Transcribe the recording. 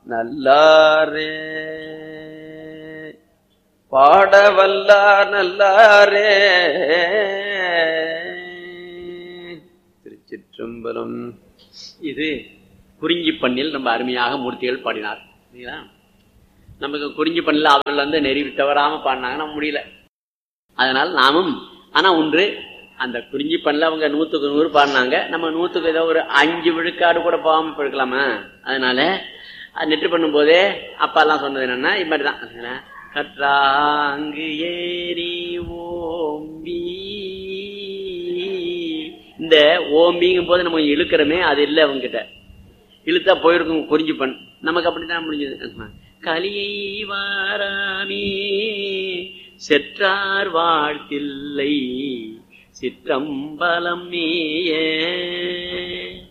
நல்லாரே பாடவல்லார் நல்லாரே திருச்சிற்றம்பலம் இது குறிஞ்சி பண்ணில் நம்ம அருமையாக மூர்த்திகள் பாடினார் சரிங்களா நமக்கு குறிஞ்சி பண்ணில் அவர்கள் வந்து நெறி தவறாம பாடினாங்க நம்ம முடியல அதனால் நாமும் ஆனா ஒன்று அந்த குறிஞ்சி பண்ணில் அவங்க நூத்துக்கு நூறு பாடினாங்க நம்ம நூத்துக்கு ஏதோ ஒரு அஞ்சு விழுக்காடு கூட போகாம போயிருக்கலாமா அதனால அது நெற்று பண்ணும் போதே அப்பா எல்லாம் சொன்னது என்னன்னா இது மாதிரி தான் கற்றாங்கு ஏரி ஓம்பி இந்த ஓம்பிங்கும் போது நம்ம இழுக்கிறோமே அது இல்லை அவங்க கிட்ட இழுத்தா போயிருக்கும் குறிஞ்சி பண் நமக்கு அப்படித்தான் முடிஞ்சது கலியை வாராமே செற்றார் வாழ்த்தில்லை சிற்றம்பலம் நீயே